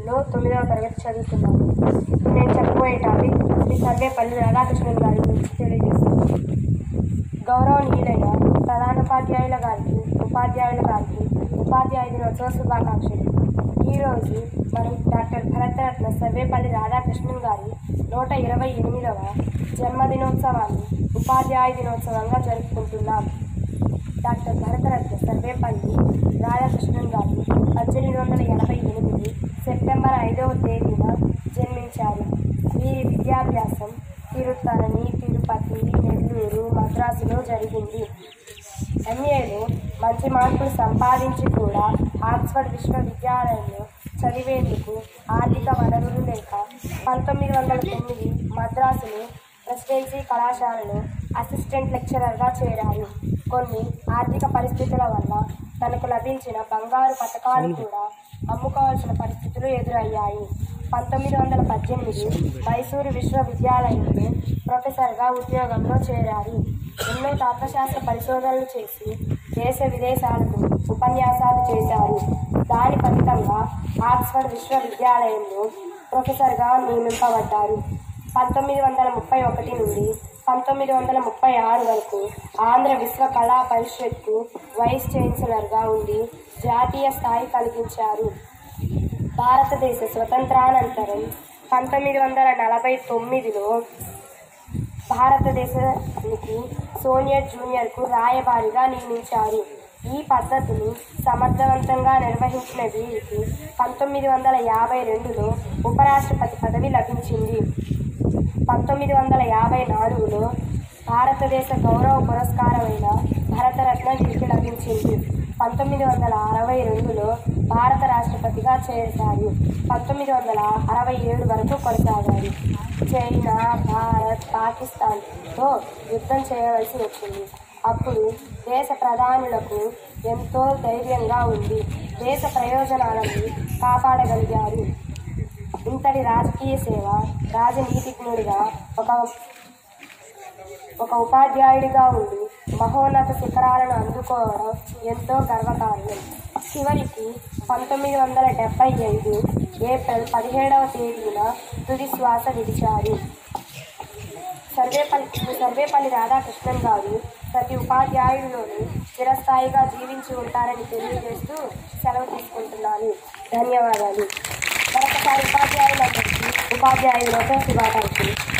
స్కూల్లో తొమ్మిదవ తరగతి చదువుతున్నాను నేను చెప్పబోయే టాపిక్ శ్రీ సర్వేపల్లి రాధాకృష్ణన్ గారి గురించి తెలియజేస్తాను గౌరవనీయులైన ప్రధానోపాధ్యాయుల గారికి ఉపాధ్యాయుల గారికి ఉపాధ్యాయ దినోత్సవ శుభాకాంక్షలు ఈరోజు మనం డాక్టర్ భరతరత్న సర్వేపల్లి రాధాకృష్ణన్ గారి నూట ఇరవై ఎనిమిదవ జన్మదినోత్సవాన్ని ఉపాధ్యాయ దినోత్సవంగా జరుపుకుంటున్నాం డాక్టర్ భరతరత్న సర్వేపల్లి రాధాకృష్ణన్ గారు పద్దెనిమిది వందల ఎనభై ఎనిమిది సెప్టెంబర్ ఐదవ తేదీన జన్మించారు వీరి విద్యాభ్యాసం తిరుత్తరణి తిరుపతి నెల్లూరు మద్రాసులో జరిగింది ఎంఏలో మంచి మార్కులు సంపాదించి కూడా ఆక్స్ఫర్డ్ విశ్వవిద్యాలయంలో చదివేందుకు ఆర్థిక వనరులు లేక పంతొమ్మిది వందల తొమ్మిది మద్రాసులో ప్రెసిడెన్సీ కళాశాలలో అసిస్టెంట్ లెక్చరర్గా చేరారు కొన్ని ఆర్థిక పరిస్థితుల వల్ల తనకు లభించిన బంగారు పథకాలు కూడా అమ్ముకోవాల్సిన పరిస్థితులు ఎదురయ్యాయి పంతొమ్మిది వందల పద్దెనిమిది మైసూరు విశ్వవిద్యాలయంలో ప్రొఫెసర్గా ఉద్యోగంలో చేరారు ఎన్నో తత్వశాస్త్ర పరిశోధనలు చేసి దేశ విదేశాలకు ఉపన్యాసాలు చేశారు దాని ఫలితంగా ఆక్స్ఫర్డ్ విశ్వవిద్యాలయంలో ప్రొఫెసర్గా నియమింపబడ్డారు పంతొమ్మిది వందల ముప్పై ఒకటి నుండి పంతొమ్మిది వందల ముప్పై ఆరు వరకు ఆంధ్ర విశ్వ కళా పరిషత్కు వైస్ ఛాన్సలర్గా ఉండి జాతీయ స్థాయి కలిగించారు భారతదేశ స్వతంత్రానంతరం పంతొమ్మిది వందల నలభై తొమ్మిదిలో భారతదేశానికి సోనియట్ జూనియర్కు రాయబారిగా నియమించారు ఈ పద్ధతిని సమర్థవంతంగా నిర్వహించిన వీరికి పంతొమ్మిది వందల యాభై రెండులో ఉపరాష్ట్రపతి పదవి లభించింది పంతొమ్మిది వందల యాభై నాలుగులో భారతదేశ గౌరవ పురస్కారమైన భరతరత్న వీరికి లభించింది పంతొమ్మిది వందల అరవై రెండులో భారత రాష్ట్రపతిగా చేశారు పంతొమ్మిది వందల అరవై ఏడు వరకు కొనసాగారు చైనా భారత్ పాకిస్తాన్తో యుద్ధం చేయవలసి వచ్చింది అప్పుడు దేశ ప్రధానులకు ఎంతో ధైర్యంగా ఉంది దేశ ప్రయోజనాలను కాపాడగలిగారు ఇంతటి రాజకీయ సేవ రాజనీతిజ్ఞుడిగా ఒక ఒక ఉపాధ్యాయుడిగా ఉండి మహోన్నత శిఖరాలను అందుకోవడం ఎంతో గర్వకారణం చివరికి పంతొమ్మిది వందల డెబ్బై ఐదు ఏప్రిల్ పదిహేడవ తేదీన తుది శ్వాస విడిచారు సర్వేపల్లి శ్రీ సర్వేపల్లి రాధాకృష్ణన్ గారు ప్రతి ఉపాధ్యాయుడిలోనూ చిరస్థాయిగా జీవించి ఉంటారని తెలియజేస్తూ సెలవు తీసుకుంటున్నాను ధన్యవాదాలు మరొకసారి ఉపాధ్యాయులందరికీ ఉపాధ్యాయులతో శుభాకాంక్షలు